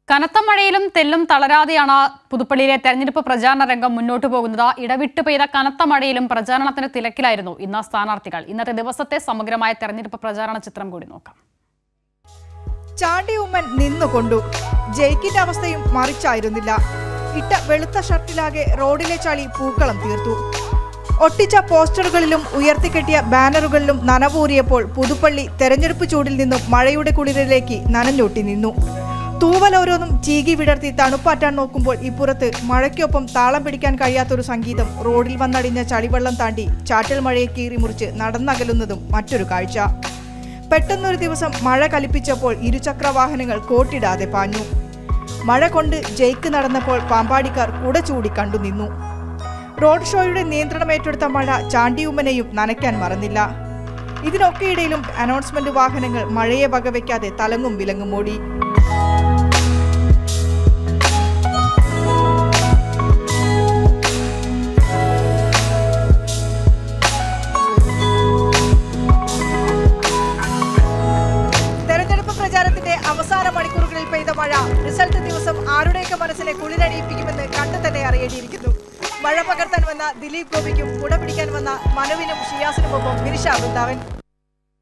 കനത്ത മഴയിലും തെല്ലും തളരാതെയാണ് പുതുപ്പള്ളിയിലെ തെരഞ്ഞെടുപ്പ് പ്രചാരണ രംഗം മുന്നോട്ടു പോകുന്നത് ഇടവിട്ട് പെയ്ത കനത്ത മഴയിലും പ്രചാരണത്തിന് തിരക്കിലായിരുന്നു ഇന്ന് സ്ഥാനാർത്ഥികൾ ഇന്നത്തെ ദിവസത്തെ സമഗ്രമായ തെരഞ്ഞെടുപ്പ് പ്രചാരണ ചിത്രം കൂടി നോക്കാം ചാണ്ടി ഉമ്മൻ നിന്നുകൊണ്ടു ജയിക്കിന്റെ അവസ്ഥയും മറിച്ചായിരുന്നില്ല ഇട്ട വെളുത്ത ഷർട്ടിലാകെ റോഡിലെ ചളി പൂക്കളം തീർത്തു ഒട്ടിച്ച പോസ്റ്ററുകളിലും ഉയർത്തിക്കെട്ടിയ ബാനറുകളിലും നനവൂറിയപ്പോൾ പുതുപ്പള്ളി തെരഞ്ഞെടുപ്പ് ചൂടിൽ നിന്നും മഴയുടെ കുളിരിലേക്ക് നനഞ്ഞൊട്ടി നിന്നു തൂവലോരോന്നും ചീകി വിടർത്തി തണുപ്പാറ്റാൻ നോക്കുമ്പോൾ ഇപ്പുറത്ത് മഴയ്ക്കൊപ്പം താളം പിടിക്കാൻ കഴിയാത്തൊരു സംഗീതം റോഡിൽ വന്നടിഞ്ഞ ചളിവെള്ളം താണ്ടി ചാറ്റൽ മഴയെ കീറിമുറിച്ച് നടന്നകലുന്നതും മറ്റൊരു കാഴ്ച പെട്ടെന്നൊരു ദിവസം മഴ കലിപ്പിച്ചപ്പോൾ ഇരുചക്ര വാഹനങ്ങൾ കോട്ടിടാതെ പാഞ്ഞു മഴ കൊണ്ട് ജയിക്ക് നടന്നപ്പോൾ പാമ്പാടിക്കാർ കുട ചൂടി കണ്ടു നിന്നു റോഡ് ഷോയുടെ നിയന്ത്രണം ഏറ്റെടുത്ത മഴ ചാണ്ടിയുമ്മനെയും നനയ്ക്കാൻ മറന്നില്ല ഇതിനൊക്കെയിടയിലും അനൗൺസ്മെന്റ് വാഹനങ്ങൾ മഴയെ വകവയ്ക്കാതെ തലങ്ങും വിലങ്ങും ഓടി തെരഞ്ഞെടുപ്പ് പ്രചാരണത്തിന്റെ അവസാന മണിക്കൂറുകളിൽ പെയ്ത മഴ റിസൾട്ട് ദിവസം ആരുടെയൊക്കെ മനസ്സിനെ കുളിരണിയിപ്പിക്കുമെന്ന് കണ്ടു തന്നെ അറിയേണ്ടിയിരിക്കുന്നു മഴ പകർത്താൻ വന്ന ദിലീപ് ഗോപിക്കും കുട പിടിക്കാൻ വന്ന മനുവിനും ഷിയാസിനുമൊപ്പം ഗിരിഷ വൃന്ദാവൻ